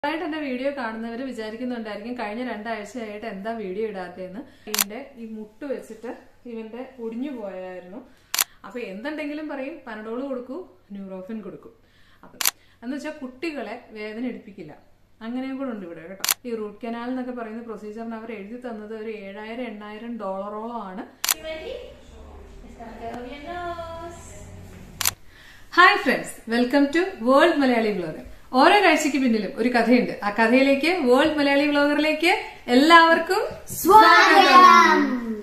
ആയിട്ട് എന്റെ വീഡിയോ കാണുന്നവർ വിചാരിക്കുന്നുണ്ടായിരിക്കും കഴിഞ്ഞ രണ്ടാഴ്ചയായിട്ട് എന്താ വീഡിയോ ഇടാത്തതെന്ന് ഇതിന്റെ ഈ മുട്ട് വെച്ചിട്ട് ഇവന്റെ ഒടിഞ്ഞു പോയായിരുന്നു അപ്പൊ എന്തുണ്ടെങ്കിലും പറയും പനഡോള് കൊടുക്കൂ ന്യൂറോഫിൻ കൊടുക്കും അപ്പൊ എന്ന് വെച്ചാൽ കുട്ടികളെ വേദന എടുപ്പിക്കില്ല അങ്ങനെയും കൂടെ ഉണ്ട് ഇവിടെ കേട്ടോ ഈ റൂട്ട് കനാൽ എന്നൊക്കെ പറയുന്ന പ്രൊസീജിയറിന് അവർ എഴുതി തന്നത് ഒരു ഏഴായിരം എണ്ണായിരം ഡോളറോളം ആണ് You ready? Let's start curve your nose. Hi friends welcome to world Malayali blogger ഓരോ കാഴ്ചയ്ക്ക് പിന്നിലും ഒരു കഥയുണ്ട് ആ കഥയിലേക്ക് വേൾഡ് മലയാളി ബ്ലോഗറിലേക്ക് എല്ലാവർക്കും സ്വാഗതം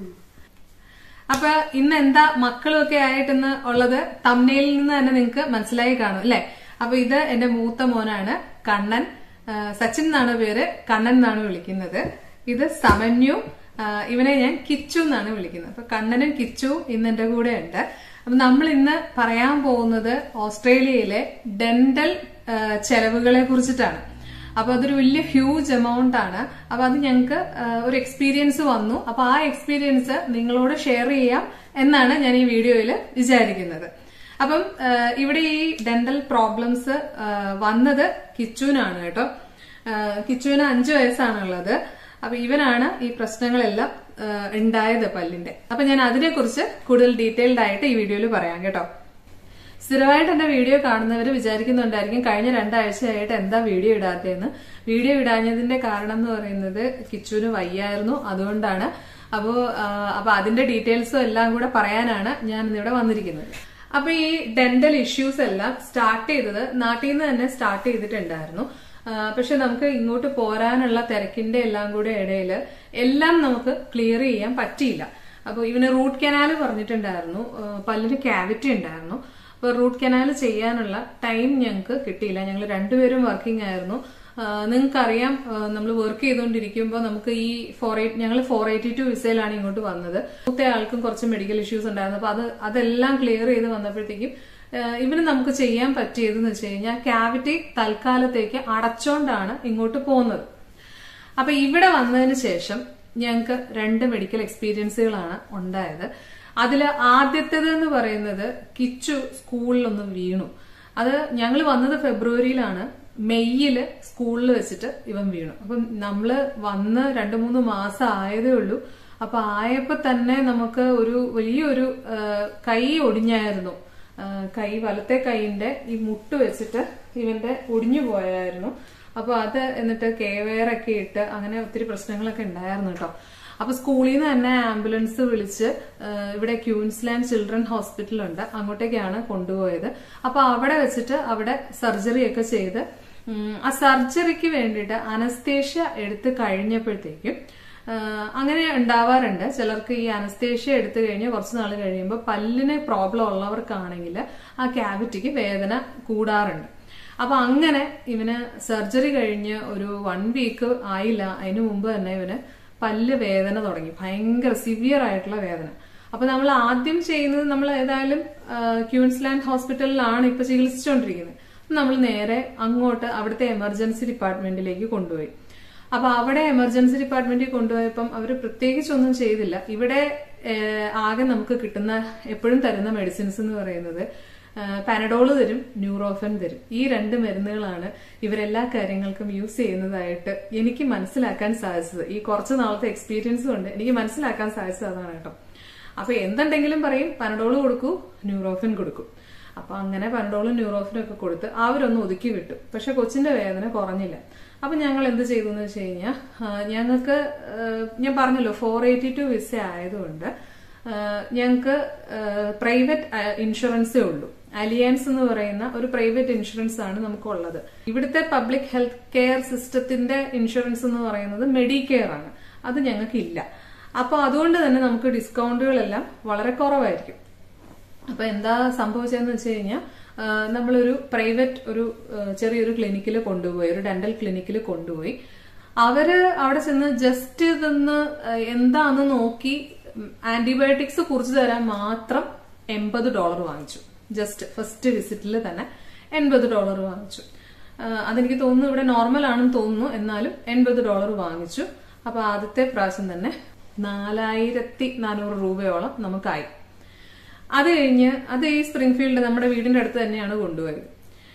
അപ്പൊ ഇന്ന് എന്താ മക്കളും ഒക്കെ ആയിട്ടെന്ന് ഉള്ളത് തമ്മയിൽ നിന്ന് തന്നെ നിങ്ങൾക്ക് മനസ്സിലായി കാണും അല്ലെ അപ്പൊ ഇത് എന്റെ മൂത്ത മോനാണ് കണ്ണൻ ആ, സച്ചിൻ എന്നാണ് പേര് കണ്ണൻ എന്നാണ് വിളിക്കുന്നത് ഇത് സമന്യു ആ, ഇവനെ ഞാൻ കിച്ചു എന്നാണ് വിളിക്കുന്നത് അപ്പൊ കണ്ണനും കിച്ചു ഇന്ന് എന്റെ കൂടെ ഉണ്ട് അപ്പൊ നമ്മൾ ഇന്ന് പറയാൻ പോകുന്നത് ഓസ്ട്രേലിയയിലെ ഡെന്റൽ ചെലവുകളെ കുറിച്ചിട്ടാണ് അപ്പൊ അതൊരു വലിയ ഹ്യൂജ് എമൗണ്ട് ആണ് അപ്പൊ അത് ഞങ്ങൾക്ക് ഒരു എക്സ്പീരിയൻസ് വന്നു അപ്പൊ ആ എക്സ്പീരിയൻസ് നിങ്ങളോട് ഷെയർ ചെയ്യാം എന്നാണ് ഞാൻ ഈ വീഡിയോയിൽ വിചാരിക്കുന്നത് അപ്പം ആ, ഇവിടെ ഈ ഡെന്റൽ പ്രോബ്ലംസ് വന്നത് കിച്ചുവിനാണ് കേട്ടോ ആ, കിച്ചുവിന് അഞ്ചു വയസ്സാണുള്ളത് അപ്പൊ ഇവനാണ് ഈ പ്രശ്നങ്ങളെല്ലാം ആ, ഉണ്ടായത് പല്ലിന്റെ അപ്പൊ ഞാൻ അതിനെക്കുറിച്ച് കൂടുതൽ ഡീറ്റെയിൽഡ് ആയിട്ട് ഈ വീഡിയോയിൽ പറയാം കേട്ടോ സ്ഥിരമായിട്ട് എന്റെ വീഡിയോ കാണുന്നവർ വിചാരിക്കുന്നുണ്ടായിരിക്കും കഴിഞ്ഞ രണ്ടാഴ്ചയായിട്ട് എന്താ വീഡിയോ ഇടാത്തതെന്ന് വീഡിയോ ഇടാഞ്ഞതിന്റെ കാരണം എന്ന് പറയുന്നത് കിച്ചുവിന് വയ്യായിരുന്നു അതുകൊണ്ടാണ് അപ്പോ ആ, അപ്പൊ അതിന്റെ ഡീറ്റെയിൽസും എല്ലാം കൂടെ പറയാനാണ് ഞാൻ ഇന്നിവിടെ വന്നിരിക്കുന്നത് അപ്പൊ ഈ ഡെന്റൽ ഇഷ്യൂസ് എല്ലാം സ്റ്റാർട്ട് ചെയ്തത് നാട്ടിൽ നിന്ന് തന്നെ സ്റ്റാർട്ട് ചെയ്തിട്ടുണ്ടായിരുന്നു ആ, പക്ഷെ നമുക്ക് ഇങ്ങോട്ട് പോരാനുള്ള തിരക്കിന്റെ എല്ലാം കൂടെ ഇടയിൽ എല്ലാം നമുക്ക് ക്ലിയർ ചെയ്യാൻ പറ്റിയില്ല അപ്പൊ ഇവന് റൂട്ട് കനാൽ പറഞ്ഞിട്ടുണ്ടായിരുന്നു ആ, പല്ലിന് ക്യാവിറ്റി ഉണ്ടായിരുന്നു അപ്പൊ റൂട്ട് കനാൽ ചെയ്യാനുള്ള ടൈം ഞങ്ങൾക്ക് കിട്ടിയില്ല ഞങ്ങൾ രണ്ടുപേരും വർക്കിംഗ് ആയിരുന്നു നിങ്ങൾക്കറിയാം നമ്മൾ വർക്ക് ചെയ്തുകൊണ്ടിരിക്കുമ്പോൾ നമുക്ക് ഈ ഫോർ എയ്റ്റ് ഞങ്ങൾ ഫോർ എയ്റ്റി ടു വിസയിലാണ് ഇങ്ങോട്ട് വന്നത് മൂത്ത ആൾക്കും കുറച്ച് മെഡിക്കൽ ഇഷ്യൂസ് ഉണ്ടായിരുന്നു അപ്പൊ അത് അതെല്ലാം ക്ലിയർ ചെയ്ത് വന്നപ്പോഴത്തേക്കും ആ, ഇവന് നമുക്ക് ചെയ്യാൻ പറ്റിയതെന്ന് വെച്ച് കഴിഞ്ഞാൽ ക്യാവിറ്റി തൽക്കാലത്തേക്ക് അടച്ചോണ്ടാണ് ഇങ്ങോട്ട് പോകുന്നത് അപ്പൊ ഇവിടെ വന്നതിന് ശേഷം ഞങ്ങൾക്ക് രണ്ട് മെഡിക്കൽ എക്സ്പീരിയൻസുകളാണ് ഉണ്ടായത് അതിൽ ആദ്യത്തേത് എന്ന് പറയുന്നത് കിച്ചു സ്കൂളിലൊന്ന് വീണു അത് ഞങ്ങൾ വന്നത് ഫെബ്രുവരിയിലാണ് മെയ്യില് സ്കൂളിൽ വെച്ചിട്ട് ഇവൻ വീണു അപ്പം നമ്മള് വന്ന് രണ്ടു മൂന്ന് മാസം ആയതേ ഉള്ളൂ അപ്പൊ ആയപ്പോ തന്നെ നമുക്ക് ഒരു വലിയൊരു ആ, കൈ ഒടിഞ്ഞായിരുന്നു ആ, കൈ വലത്തെ കൈയിന്റെ ഈ മുട്ട് വെച്ചിട്ട് ഇവന്റെ ഒടിഞ്ഞു പോയായിരുന്നു അപ്പൊ അത് എന്നിട്ട് കെയർ ഒക്കെ ഇട്ട് അങ്ങനെ ഒത്തിരി പ്രശ്നങ്ങളൊക്കെ ഉണ്ടായിരുന്നു കേട്ടോ അപ്പൊ സ്കൂളിൽ നിന്ന് തന്നെ ആംബുലൻസ് വിളിച്ച് ആ, ഇവിടെ ക്യൂൻസ്ലാൻഡ് ചിൽഡ്രൻ ഹോസ്പിറ്റൽ ഉണ്ട് അങ്ങോട്ടേക്കാണ് കൊണ്ടുപോയത് അപ്പൊ അവിടെ വെച്ചിട്ട് അവിടെ സർജറി ഒക്കെ ചെയ്ത് ഉം, ആ സർജറിക്ക് വേണ്ടിയിട്ട് അനസ്തേഷ്യ എടുത്ത് കഴിഞ്ഞപ്പോഴത്തേക്കും ആഹ് അങ്ങനെ ഉണ്ടാവാറുണ്ട് ചിലർക്ക് ഈ അനസ്തേഷ്യ എടുത്തു കഴിഞ്ഞ് കുറച്ച് നാൾ കഴിയുമ്പോൾ പല്ലിന് പ്രോബ്ലം ഉള്ളവർക്കാണെങ്കിൽ ആ ക്യാവിറ്റിക്ക് വേദന കൂടാറുണ്ട് അപ്പൊ അങ്ങനെ ഇവന് സർജറി കഴിഞ്ഞ് ഒരു വൺ വീക്ക് ആയില്ല അതിനു മുമ്പ് തന്നെ ഇവന് പല്ല് വേദന തുടങ്ങി ഭയങ്കര സിവിയർ ആയിട്ടുള്ള വേദന അപ്പൊ നമ്മൾ ആദ്യം ചെയ്യുന്നത് നമ്മൾ ഏതായാലും ആഹ് ക്യൂൻസ്ലാൻഡ് ഹോസ്പിറ്റലിലാണ് ഇപ്പൊ ചികിത്സിച്ചുകൊണ്ടിരിക്കുന്നത് നമ്മൾ നേരെ അങ്ങോട്ട് അവിടുത്തെ എമർജൻസി ഡിപ്പാർട്ട്മെന്റിലേക്ക് കൊണ്ടുപോയി അപ്പൊ അവിടെ എമർജൻസി ഡിപ്പാർട്ട്മെന്റിൽ കൊണ്ടുപോയപ്പം അവർ പ്രത്യേകിച്ച് ഒന്നും ചെയ്തില്ല ഇവിടെ ഏഹ്, ആകെ നമുക്ക് കിട്ടുന്ന എപ്പോഴും തരുന്ന മെഡിസിൻസ് എന്ന് പറയുന്നത് പാനഡോള് തരും ന്യൂറോഫൻ തരും ഈ രണ്ട് മരുന്നുകളാണ് ഇവരെല്ലാ കാര്യങ്ങൾക്കും യൂസ് ചെയ്യുന്നതായിട്ട് എനിക്ക് മനസ്സിലാക്കാൻ സാധിച്ചത് ഈ കുറച്ച് നാളത്തെ എക്സ്പീരിയൻസ് കൊണ്ട് എനിക്ക് മനസ്സിലാക്കാൻ സാധിച്ചത് അതാണ് കേട്ടോ അപ്പൊ എന്തുണ്ടെങ്കിലും പറയും പനഡോള് കൊടുക്കൂ ന്യൂറോഫിൻ കൊടുക്കും അപ്പൊ അങ്ങനെ പനഡോളും ന്യൂറോഫിനും ഒക്കെ കൊടുത്ത് അവരൊന്ന് ഒതുക്കി വിട്ടു പക്ഷെ കൊച്ചിന്റെ വേദന കുറഞ്ഞില്ല അപ്പൊ ഞങ്ങൾ എന്ത് ചെയ്തു എന്ന് വെച്ച് കഴിഞ്ഞാൽ ഞങ്ങൾക്ക് ഞാൻ പറഞ്ഞല്ലോ ഫോർ എയ്റ്റി ടു വിസ ആയതുകൊണ്ട് ഞങ്ങൾക്ക് പ്രൈവറ്റ് ഇൻഷുറൻസേ ഉള്ളൂ അലിയൻസ് എന്ന് പറയുന്ന ഒരു പ്രൈവറ്റ് ഇൻഷുറൻസ് ആണ് നമുക്കുള്ളത് ഇവിടുത്തെ പബ്ലിക് ഹെൽത്ത് കെയർ സിസ്റ്റത്തിന്റെ ഇൻഷുറൻസ് എന്ന് പറയുന്നത് മെഡിക്കെയർ ആണ് അത് ഞങ്ങൾക്കില്ല അപ്പൊ അതുകൊണ്ട് തന്നെ നമുക്ക് ഡിസ്കൗണ്ടുകളെല്ലാം വളരെ കുറവായിരിക്കും അപ്പൊ എന്താ സംഭവിച്ചതെന്ന് വെച്ച് കഴിഞ്ഞാൽ നമ്മളൊരു പ്രൈവറ്റ് ഒരു ആ, ചെറിയൊരു ക്ലിനിക്കിൽ കൊണ്ടുപോയി ഒരു ഡെന്റൽ ക്ലിനിക്കിൽ കൊണ്ടുപോയി അവര് അവിടെ ചെന്ന് ജസ്റ്റ് ഇതൊന്ന് ആ, എന്താന്ന് നോക്കി ആന്റിബയോട്ടിക്സ് കുറിച്ച് തരാൻ മാത്രം എൺപത് ഡോളർ വാങ്ങിച്ചു ജസ്റ്റ് ഫസ്റ്റ് വിസിറ്റിൽ തന്നെ എൺപത് ഡോളർ വാങ്ങിച്ചു ആ, അതെനിക്ക് തോന്നുന്നു ഇവിടെ നോർമൽ ആണെന്ന് തോന്നുന്നു എന്നാലും എൺപത് ഡോളർ വാങ്ങിച്ചു അപ്പൊ ആദ്യത്തെ പ്രാവശ്യം തന്നെ നാലായിരത്തി നാനൂറ് രൂപയോളം നമുക്കായി അത് കഴിഞ്ഞ് അത് ഈ സ്പ്രിംഗ്ഫീൽഡ് നമ്മുടെ വീടിന്റെ അടുത്ത് തന്നെയാണ് കൊണ്ടുപോയത്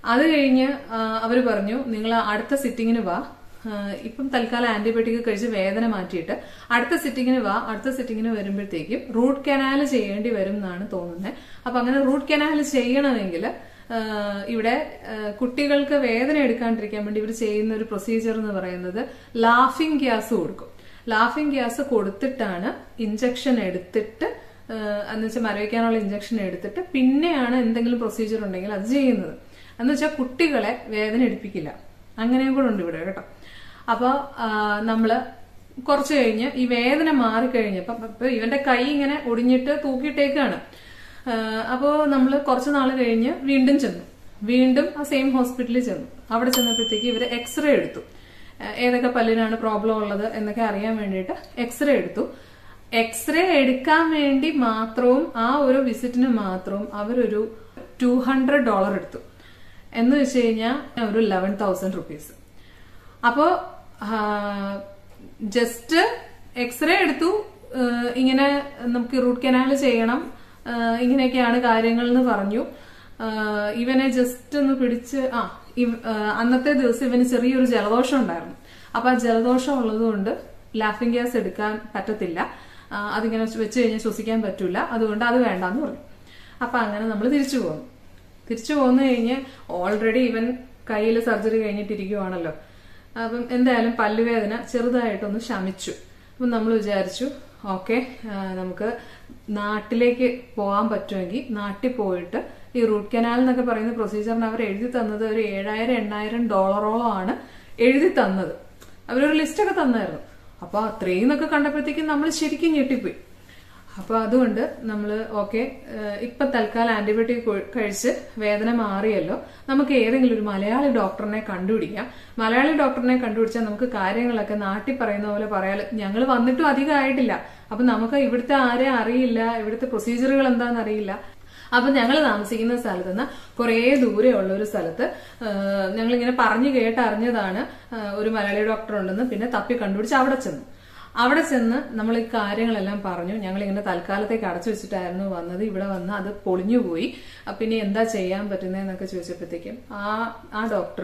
അത് കഴിഞ്ഞ് അവർ പറഞ്ഞു നിങ്ങൾ അടുത്ത സിറ്റിങ്ങിന് വാ ആ, ഇപ്പം തൽക്കാലം ആന്റിബയോട്ടിക് കഴിച്ച് വേദന മാറ്റിയിട്ട് അടുത്ത സിറ്റിങ്ങിന് വാ അടുത്ത സിറ്റിങ്ങിന് വരുമ്പോഴത്തേക്കും റൂട്ട് കനാൽ ചെയ്യേണ്ടി വരും എന്നാണ് തോന്നുന്നത് അപ്പൊ അങ്ങനെ റൂട്ട് കനാൽ ചെയ്യണമെങ്കിൽ ആ, ഇവിടെ ആ, കുട്ടികൾക്ക് വേദന എടുക്കാണ്ടിരിക്കാൻ വേണ്ടി ഇവർ ചെയ്യുന്ന ഒരു പ്രൊസീജിയർ എന്ന് പറയുന്നത് ലാഫിംഗ് ഗ്യാസ് കൊടുക്കും ലാഫിംഗ് ഗ്യാസ് കൊടുത്തിട്ടാണ് ഇഞ്ചക്ഷൻ എടുത്തിട്ട് എന്ന് വെച്ചാൽ മരവിക്കാനുള്ള ഇഞ്ചക്ഷൻ എടുത്തിട്ട് പിന്നെയാണ് എന്തെങ്കിലും പ്രൊസീജിയർ ഉണ്ടെങ്കിൽ അത് ചെയ്യുന്നത് എന്ന് വെച്ചാൽ കുട്ടികളെ വേദന എടുപ്പിക്കില്ല അങ്ങനെയും കൂടെ ഉണ്ട് ഇവിടെ കേട്ടോ അപ്പോൾ നമ്മള് കുറച്ച് കഴിഞ്ഞ് ഈ വേദന മാറിക്കഴിഞ്ഞപ്പോ ഇപ്പൊ ഇവന്റെ കൈ ഇങ്ങനെ ഒടിഞ്ഞിട്ട് തൂക്കിയിട്ടേക്കാണ് അപ്പോൾ നമ്മൾ കുറച്ച് നാൾ കഴിഞ്ഞ് വീണ്ടും ചെന്നു വീണ്ടും ആ സെയിം ഹോസ്പിറ്റലിൽ ചെന്നു അവിടെ ചെന്നപ്പോഴത്തേക്ക് ഇവര് എക്സ്റേ എടുത്തു ആ, ഏതൊക്കെ പല്ലിനാണ് പ്രോബ്ലം ഉള്ളത് എന്നൊക്കെ അറിയാൻ വേണ്ടിയിട്ട് എക്സ്റേ എടുത്തു എക്സ്റേ എടുക്കാൻ വേണ്ടി മാത്രവും ആ ഒരു വിസിറ്റിന് മാത്രവും അവരൊരു ടു ഹൺഡ്രഡ് ഡോളർ എടുത്തു എന്ന് വെച്ച് കഴിഞ്ഞാൽ ഒരു ലെവൻ തൗസൻഡ് റുപ്പീസ് അപ്പോ ജസ്റ്റ് എക്സ്റേ എടുത്തു ആ, ഇങ്ങനെ നമുക്ക് റൂട്ട് കനാൽ ചെയ്യണം ആ, ഇങ്ങനെയൊക്കെയാണ് കാര്യങ്ങൾ എന്ന് പറഞ്ഞു ആ, ഇവനെ ജസ്റ്റ് ഒന്ന് പിടിച്ച് ആ ഇവ- ആ, അന്നത്തെ ദിവസം ഇവന് ചെറിയൊരു ജലദോഷം ഉണ്ടായിരുന്നു അപ്പൊ ആ ജലദോഷം ഉള്ളതുകൊണ്ട് ലാഫിംഗ് ഗ്യാസ് എടുക്കാൻ പറ്റത്തില്ല ആ, അതിങ്ങനെ വെച്ച് കഴിഞ്ഞാൽ ശ്വസിക്കാൻ പറ്റൂല അതുകൊണ്ട് അത് വേണ്ടാന്ന് പറഞ്ഞു അപ്പൊ അങ്ങനെ നമ്മൾ തിരിച്ചു പോകുന്നു തിരിച്ചു പോന്നു കഴിഞ്ഞ് ഓൾറെഡി ഇവൻ കയ്യിൽ സർജറി കഴിഞ്ഞിട്ടിരിക്കുവാണല്ലോ അപ്പം എന്തായാലും പല്ലുവേദന ചെറുതായിട്ടൊന്ന് ശമിച്ചു അപ്പം നമ്മൾ വിചാരിച്ചു ഓക്കെ നമുക്ക് നാട്ടിലേക്ക് പോകാൻ പറ്റുമെങ്കിൽ നാട്ടിൽ പോയിട്ട് ഈ റൂട്ട് കനാൽ എന്നൊക്കെ പറയുന്ന പ്രൊസീജിയറിന് അവർ എഴുതി തന്നത് ഒരു ഏഴായിരം എണ്ണായിരം ഡോളറോളം ആണ് എഴുതി തന്നത് അവരൊരു ലിസ്റ്റൊക്കെ തന്നായിരുന്നു അപ്പൊ അത്രയും എന്നൊക്കെ കണ്ടപ്പോഴത്തേക്കും നമ്മൾ ശരിക്കും ഞെട്ടിപ്പോയി അപ്പൊ അതുകൊണ്ട് നമ്മൾ ഓക്കെ ഇപ്പൊ തൽക്കാലം ആന്റിബയോട്ടിക് കൊ- കഴിച്ച് വേദന മാറിയല്ലോ നമുക്ക് ഏതെങ്കിലും ഒരു മലയാളി ഡോക്ടറിനെ കണ്ടുപിടിക്കാം മലയാളി ഡോക്ടറിനെ കണ്ടുപിടിച്ചാൽ നമുക്ക് കാര്യങ്ങളൊക്കെ നാട്ടിൽ പറയുന്ന പോലെ പറയാൻ ഞങ്ങൾ വന്നിട്ടും അധികം ആയിട്ടില്ല അപ്പൊ നമുക്ക് ഇവിടുത്തെ ആരെയും അറിയില്ല ഇവിടുത്തെ പ്രൊസീജിയറുകൾ എന്താണെന്ന് അറിയില്ല അപ്പൊ ഞങ്ങൾ താമസിക്കുന്ന സ്ഥലത്ത് നിന്ന് കുറേ ദൂരെയുള്ള ഒരു സ്ഥലത്ത് ഞങ്ങൾ ഇങ്ങനെ പറഞ്ഞു കേട്ട് അറിഞ്ഞതാണ് ആ, ഒരു മലയാളി ഡോക്ടർ ഉണ്ടെന്ന് പിന്നെ തപ്പി കണ്ടുപിടിച്ച് അവിടെ ചെന്നു അവിടെ ചെന്ന് നമ്മൾ ഈ കാര്യങ്ങളെല്ലാം പറഞ്ഞു ഞങ്ങൾ ഇങ്ങനെ തൽക്കാലത്തേക്ക് അടച്ചു വെച്ചിട്ടായിരുന്നു വന്നത് ഇവിടെ വന്ന് അത് പൊളിഞ്ഞുപോയി അപ്പൊ പിന്നെ എന്താ ചെയ്യാൻ പറ്റുന്നതെന്നൊക്കെ ചോദിച്ചപ്പോഴത്തേക്കും ആ ആ ഡോക്ടർ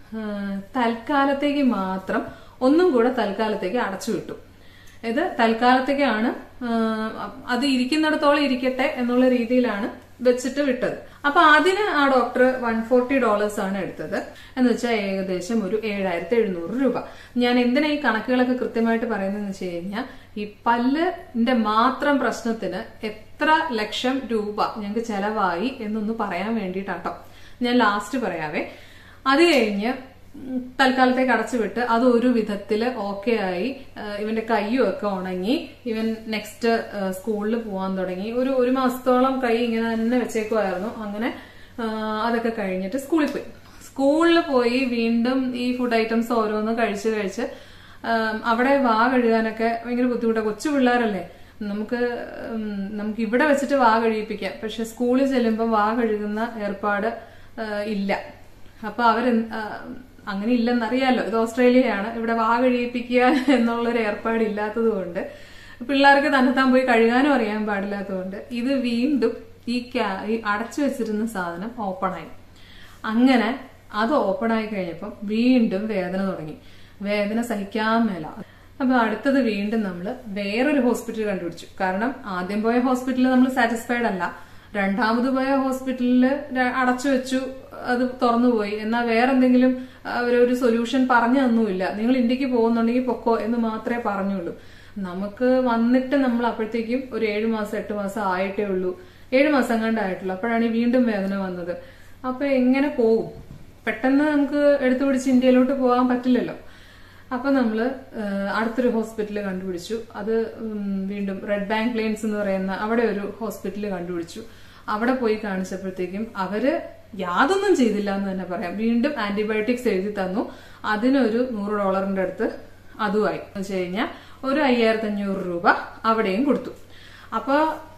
തൽക്കാലത്തേക്ക് മാത്രം ഒന്നും കൂടെ തൽക്കാലത്തേക്ക് അടച്ചു വിട്ടു ഇത് തൽക്കാലത്തേക്കാണ് ആ, അത് ഇരിക്കുന്നിടത്തോളം ഇരിക്കട്ടെ എന്നുള്ള രീതിയിലാണ് വെച്ചിട്ട് വിട്ടത് അപ്പൊ അതിന് ആ ഡോക്ടർ വൺ ഫോർട്ടി ഡോളേഴ്സ് ആണ് എടുത്തത് എന്ന് വെച്ചാൽ ഏകദേശം ഒരു ഏഴായിരത്തി എഴുന്നൂറ് രൂപ ഞാൻ എന്തിനാ ഈ കണക്കുകളൊക്കെ കൃത്യമായിട്ട് പറയുന്നതെന്ന് വെച്ച് കഴിഞ്ഞാൽ ഈ പല്ലിന്റെ മാത്രം പ്രശ്നത്തിന് എത്ര ലക്ഷം രൂപ ഞങ്ങൾക്ക് ചെലവായി എന്നൊന്ന് പറയാൻ വേണ്ടിയിട്ടാട്ടോ ഞാൻ ലാസ്റ്റ് പറയാവേ അത് കഴിഞ്ഞ് ഉം, തൽക്കാലത്തേക്ക് അടച്ചുവിട്ട് അത് ഒരു വിധത്തില് ഓക്കെ ആയി ആ, ഇവന്റെ കൈയും ഒക്കെ ഉണങ്ങി ഇവൻ നെക്സ്റ്റ് സ്കൂളിൽ പോകാൻ തുടങ്ങി ഒരു ഒരു മാസത്തോളം കൈ ഇങ്ങനെ തന്നെ വെച്ചേക്കുമായിരുന്നു അങ്ങനെ ആ, അതൊക്കെ കഴിഞ്ഞിട്ട് സ്കൂളിൽ പോയി സ്കൂളിൽ പോയി വീണ്ടും ഈ ഫുഡ് ഐറ്റംസ് ഓരോന്ന് കഴിച്ച് കഴിച്ച് ആം, അവിടെ വാ കഴുകാനൊക്കെ ഭയങ്കര ബുദ്ധിമുട്ടാണ് കൊച്ചു പിള്ളേരല്ലേ നമുക്ക് ഉം, നമുക്ക് ഇവിടെ വെച്ചിട്ട് വാ കഴിയിപ്പിക്കാം പക്ഷെ സ്കൂളിൽ ചെല്ലുമ്പോൾ വാ കഴുകുന്ന ഏർപ്പാട് ആ, ഇല്ല അപ്പൊ അവർ അങ്ങനെ ഇല്ലെന്നറിയാലോ ഇത് ഓസ്ട്രേലിയയാണ് ഇവിടെ വാ കഴിയിപ്പിക്കുക എന്നുള്ളൊരു ഏർപ്പാട് ഇല്ലാത്തത് കൊണ്ട് പിള്ളേർക്ക് തന്നെത്താൻ പോയി കഴുകാനും അറിയാൻ പാടില്ലാത്തതുകൊണ്ട് ഇത് വീണ്ടും ഈ ക്യാ ഈ അടച്ചു വെച്ചിരുന്ന സാധനം ഓപ്പണായി അങ്ങനെ അത് ഓപ്പൺ ആയി കഴിഞ്ഞപ്പം വീണ്ടും വേദന തുടങ്ങി വേദന സഹിക്കാൻ മേല അപ്പൊ അടുത്തത് വീണ്ടും നമ്മൾ വേറൊരു ഹോസ്പിറ്റൽ കണ്ടുപിടിച്ചു കാരണം ആദ്യം പോയ ഹോസ്പിറ്റലിൽ നമ്മൾ സാറ്റിസ്ഫൈഡ് അല്ല രണ്ടാമത് പോയ ഹോസ്പിറ്റലിൽ അടച്ചു വെച്ചു അത് തുറന്നുപോയി എന്നാൽ വേറെന്തെങ്കിലും അവരൊരു സൊല്യൂഷൻ പറഞ്ഞു തന്നുമില്ല നിങ്ങൾ ഇന്ത്യക്ക് പോകുന്നുണ്ടെങ്കിൽ പൊക്കോ എന്ന് മാത്രമേ പറഞ്ഞുള്ളൂ നമുക്ക് വന്നിട്ട് നമ്മൾ അപ്പോഴത്തേക്കും ഒരു ഏഴു മാസം എട്ട് മാസം ആയിട്ടേ ഉള്ളൂ ഏഴു മാസം കണ്ടായിട്ടുള്ളൂ അപ്പോഴാണ് ഈ വീണ്ടും വേദന വന്നത് അപ്പൊ എങ്ങനെ പോകും പെട്ടെന്ന് നമുക്ക് എടുത്തു പിടിച്ച് ഇന്ത്യയിലോട്ട് പോകാൻ പറ്റില്ലല്ലോ അപ്പൊ നമ്മള് ഏഹ്, അടുത്തൊരു ഹോസ്പിറ്റൽ കണ്ടുപിടിച്ചു അത് ഉം, വീണ്ടും റെഡ് ബാങ്ക് പ്ലെയിൻസ് എന്ന് പറയുന്ന അവിടെ ഒരു ഹോസ്പിറ്റൽ കണ്ടുപിടിച്ചു അവിടെ പോയി കാണിച്ചപ്പോഴത്തേക്കും അവര് യാതൊന്നും ചെയ്തില്ല എന്ന് തന്നെ പറയാം വീണ്ടും ആന്റിബയോട്ടിക്സ് എഴുതി തന്നു അതിനൊരു നൂറ് ഡോളറിന്റെ അടുത്ത് അതുമായി എന്ന് വെച്ച് കഴിഞ്ഞാൽ ഒരു അയ്യായിരത്തി അഞ്ഞൂറ് രൂപ അവിടെയും കൊടുത്തു അപ്പൊ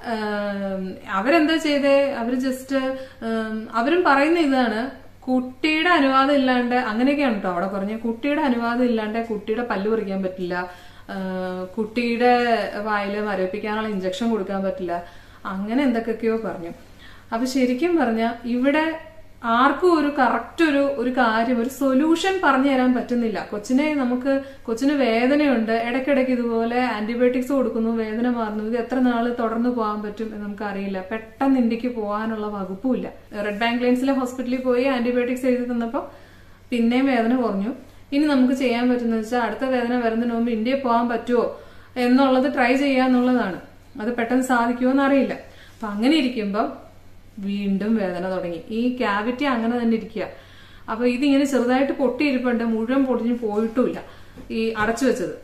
ആം, അവരെന്താ ചെയ്തേ അവര് ജസ്റ്റ് ആം, അവരും പറയുന്ന ഇതാണ് കുട്ടിയുടെ അനുവാദം ഇല്ലാണ്ട് അങ്ങനെയൊക്കെയാണ് കേട്ടോ അവിടെ പറഞ്ഞ കുട്ടിയുടെ അനുവാദം ഇല്ലാണ്ട് കുട്ടിയുടെ പല്ല് പറിക്കാൻ പറ്റില്ല ആ, കുട്ടിയുടെ വായില് മരവിപ്പിക്കാനുള്ള ഇഞ്ചക്ഷൻ കൊടുക്കാൻ പറ്റില്ല അങ്ങനെ എന്തൊക്കെയൊക്കെയോ പറഞ്ഞു അപ്പൊ ശരിക്കും പറഞ്ഞ ഇവിടെ ആർക്കും ഒരു കറക്റ്റ് ഒരു ഒരു കാര്യം ഒരു സൊല്യൂഷൻ പറഞ്ഞു തരാൻ പറ്റുന്നില്ല കൊച്ചിനെ നമുക്ക് കൊച്ചിന് വേദനയുണ്ട് ഇടയ്ക്കിടയ്ക്ക് ഇതുപോലെ ആന്റിബയോട്ടിക്സ് കൊടുക്കുന്നു വേദന മാറുന്നു ഇത് എത്ര നാള് തുടർന്ന് പോകാൻ പറ്റും എന്ന് നമുക്ക് അറിയില്ല പെട്ടെന്ന് ഇന്ത്യക്ക് പോകാനുള്ള വകുപ്പുമില്ല റെഡ് ബാങ്ക് ലൈൻസിലെ ഹോസ്പിറ്റലിൽ പോയി ആന്റിബയോട്ടിക്സ് എഴുതി തന്നപ്പോൾ പിന്നെയും വേദന കുറഞ്ഞു ഇനി നമുക്ക് ചെയ്യാൻ പറ്റുന്ന വെച്ചാൽ അടുത്ത വേദന വരുന്നതിന് മുമ്പ് ഇന്ത്യയിൽ പോകാൻ പറ്റുമോ എന്നുള്ളത് ട്രൈ ചെയ്യാന്നുള്ളതാണ് അത് പെട്ടെന്ന് സാധിക്കുമോ എന്നറിയില്ല അപ്പൊ അങ്ങനെ ഇരിക്കുമ്പോൾ വീണ്ടും വേദന തുടങ്ങി ഈ ക്യാവിറ്റി അങ്ങനെ തന്നെ ഇരിക്കുക അപ്പൊ ഇതിങ്ങനെ ചെറുതായിട്ട് പൊട്ടിയിരിപ്പുണ്ട് മുഴുവൻ പൊടിഞ്ഞു പോയിട്ടുമില്ല ഈ അടച്ചു വെച്ചത്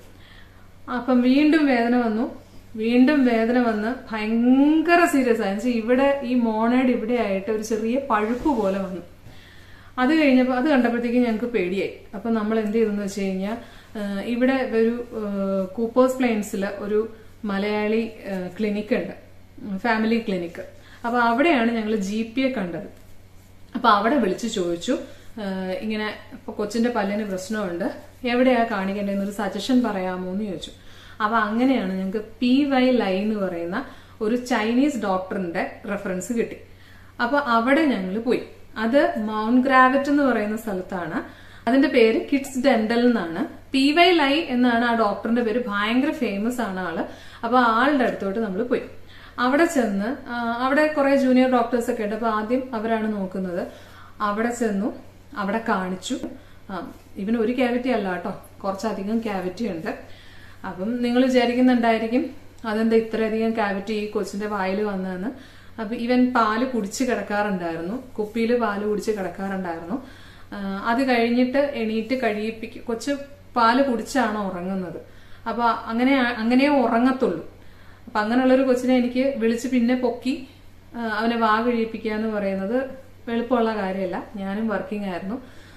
അപ്പം വീണ്ടും വേദന വന്നു വീണ്ടും വേദന വന്ന് ഭയങ്കര സീരിയസ് ആയി എന്നുവെച്ചാൽ ഇവിടെ ഈ മോണയുടെ ഇവിടെ ആയിട്ട് ഒരു ചെറിയ പഴുപ്പ് പോലെ വന്നു അത് കഴിഞ്ഞപ്പോൾ അത് കണ്ടപ്പോഴത്തേക്കും ഞങ്ങൾക്ക് പേടിയായി അപ്പൊ നമ്മൾ എന്ത് ചെയ്തെന്ന് വെച്ച് കഴിഞ്ഞാൽ ഇവിടെ ഒരു കൂപ്പേഴ്സ് പ്ലെയിൻസിൽ ഒരു മലയാളി ക്ലിനിക്ക് ഉണ്ട് ഫാമിലി ക്ലിനിക്ക് അപ്പൊ അവിടെയാണ് ഞങ്ങൾ ജി പി എ കണ്ടത് അപ്പൊ അവിടെ വിളിച്ചു ചോദിച്ചു "ഏഹ് ഇങ്ങനെ ഇപ്പൊ കൊച്ചിന്റെ പല്ലിന് പ്രശ്നമുണ്ട് എവിടെയാ കാണിക്കേണ്ടതെന്നൊരു സജഷൻ പറയാമോ എന്ന് ചോദിച്ചു അപ്പൊ അങ്ങനെയാണ് ഞങ്ങൾക്ക് പി വൈ ലൈ എന്ന് പറയുന്ന ഒരു ചൈനീസ് ഡോക്ടറിന്റെ റെഫറൻസ് കിട്ടി അപ്പൊ അവിടെ ഞങ്ങൾ പോയി അത് മൗണ്ട് ഗ്രാവിറ്റ് എന്ന് പറയുന്ന സ്ഥലത്താണ് അതിന്റെ പേര് കിഡ്സ് ഡെന്റൽ എന്നാണ് പി വൈ ലൈ എന്നാണ് ആ ഡോക്ടറിന്റെ പേര് ഭയങ്കര ഫേമസ് ആണ് ആള് അപ്പൊ ആളുടെ അടുത്തോട്ട് നമ്മൾ പോയി അവിടെ ചെന്ന് ആ, അവിടെ കുറെ ജൂനിയർ ഡോക്ടേഴ്സ് ഒക്കെ ഉണ്ട് അപ്പൊ ആദ്യം അവരാണ് നോക്കുന്നത് അവിടെ ചെന്നു അവിടെ കാണിച്ചു ആ, ഇവന് ഒരു ക്യാവിറ്റി അല്ല കേട്ടോ കുറച്ചധികം ക്യാവിറ്റി ഉണ്ട് അപ്പം നിങ്ങൾ വിചാരിക്കുന്നുണ്ടായിരിക്കും അതെന്താ ഇത്രയധികം ക്യാവിറ്റി ഈ കൊച്ചിന്റെ വായിൽ വന്നതെന്ന് അപ്പൊ ഇവൻ പാല് കുടിച്ച് കിടക്കാറുണ്ടായിരുന്നു കുപ്പിയിൽ പാല് കുടിച്ച് കിടക്കാറുണ്ടായിരുന്നു ആ, അത് കഴിഞ്ഞിട്ട് എണീറ്റ് കഴിയിപ്പിക്കും കൊച്ച് പാല് കുടിച്ചാണ് ഉറങ്ങുന്നത് അപ്പൊ അങ്ങനെ അങ്ങനെയേ ഉറങ്ങത്തുള്ളൂ അപ്പൊ അങ്ങനെയുള്ള ഒരു കൊച്ചിനെ എനിക്ക് വിളിച്ച് പിന്നെ പൊക്കി ആ, അവനെ വാ കഴിയിപ്പിക്കുക എന്ന് പറയുന്നത് എളുപ്പമുള്ള കാര്യമല്ല ഞാനും വർക്കിംഗ് ആയിരുന്നു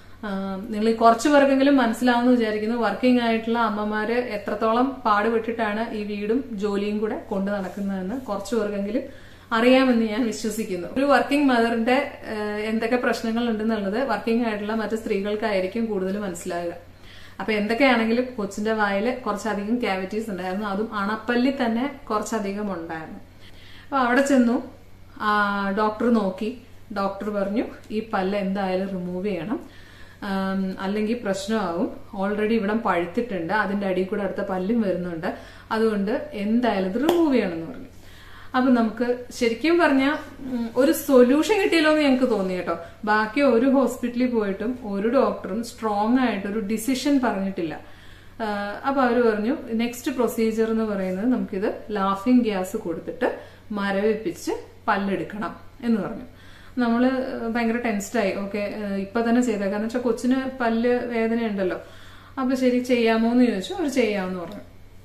നിങ്ങൾ കുറച്ചു പേർക്കെങ്കിലും മനസ്സിലാവുമെന്ന് വിചാരിക്കുന്നു വർക്കിംഗ് ആയിട്ടുള്ള അമ്മമാര് എത്രത്തോളം പാടുപെട്ടിട്ടാണ് ഈ വീടും ജോലിയും കൂടെ കൊണ്ടു നടക്കുന്നതെന്ന് കുറച്ചു പേർക്കെങ്കിലും അറിയാമെന്ന് ഞാൻ വിശ്വസിക്കുന്നു ഒരു വർക്കിംഗ് മദറിന്റെ എന്തൊക്കെ പ്രശ്നങ്ങൾ ഉണ്ടെന്നുള്ളത് വർക്കിംഗ് ആയിട്ടുള്ള മറ്റു സ്ത്രീകൾക്കായിരിക്കും കൂടുതൽ മനസ്സിലാകുക അപ്പൊ എന്തൊക്കെയാണെങ്കിലും കൊച്ചിന്റെ വായിൽ കുറച്ചധികം ക്യാവിറ്റീസ് ഉണ്ടായിരുന്നു അതും അണപ്പല്ലി തന്നെ കുറച്ചധികം ഉണ്ടായിരുന്നു അപ്പൊ അവിടെ ചെന്നു ആ, ഡോക്ടർ നോക്കി ഡോക്ടർ പറഞ്ഞു ഈ പല്ല് എന്തായാലും റിമൂവ് ചെയ്യണം ആം, അല്ലെങ്കിൽ പ്രശ്നമാവും ഓൾറെഡി ഇവിടം പഴുത്തിട്ടുണ്ട് അതിന്റെ അടിയിൽ കൂടെ അടുത്ത പല്ലും വരുന്നുണ്ട് അതുകൊണ്ട് എന്തായാലും ഇത് റിമൂവ് ചെയ്യണം എന്ന് പറഞ്ഞു അപ്പൊ നമുക്ക് ശരിക്കും പറഞ്ഞാൽ ഒരു സൊല്യൂഷൻ കിട്ടിയല്ലോ എന്ന് ഞങ്ങൾക്ക് തോന്നി കേട്ടോ ബാക്കി ഒരു ഹോസ്പിറ്റലിൽ പോയിട്ടും ഒരു ഡോക്ടറും സ്ട്രോങ് ആയിട്ട് ഒരു ഡിസിഷൻ പറഞ്ഞിട്ടില്ല ആഹ് അപ്പൊ അവര് പറഞ്ഞു നെക്സ്റ്റ് പ്രൊസീജിയർ എന്ന് പറയുന്നത് നമുക്കിത് ലാഫിംഗ് ഗ്യാസ് കൊടുത്തിട്ട് മരവിപ്പിച്ച് പല്ലെടുക്കണം എന്ന് പറഞ്ഞു നമ്മള് ഭയങ്കര ടെൻസ്ഡായി ഓക്കെ ഇപ്പൊ തന്നെ ചെയ്തേക്കാം എന്ന് വെച്ചാൽ കൊച്ചിന് പല്ല് വേദനയുണ്ടല്ലോ അപ്പൊ ശരി ചെയ്യാമോ എന്ന് ചോദിച്ചു അവർ ചെയ്യാമെന്ന് പറഞ്ഞു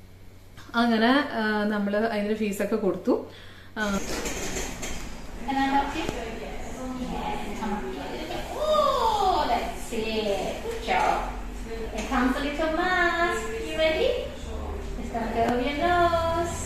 അങ്ങനെ ആഹ് നമ്മള് അതിന് ഫീസൊക്കെ കൊടുത്തു ആഹ് Can I help you? Yes, come on. Oh, that's it. Good job. Here comes a little mask. You ready? It's gonna go over your nose.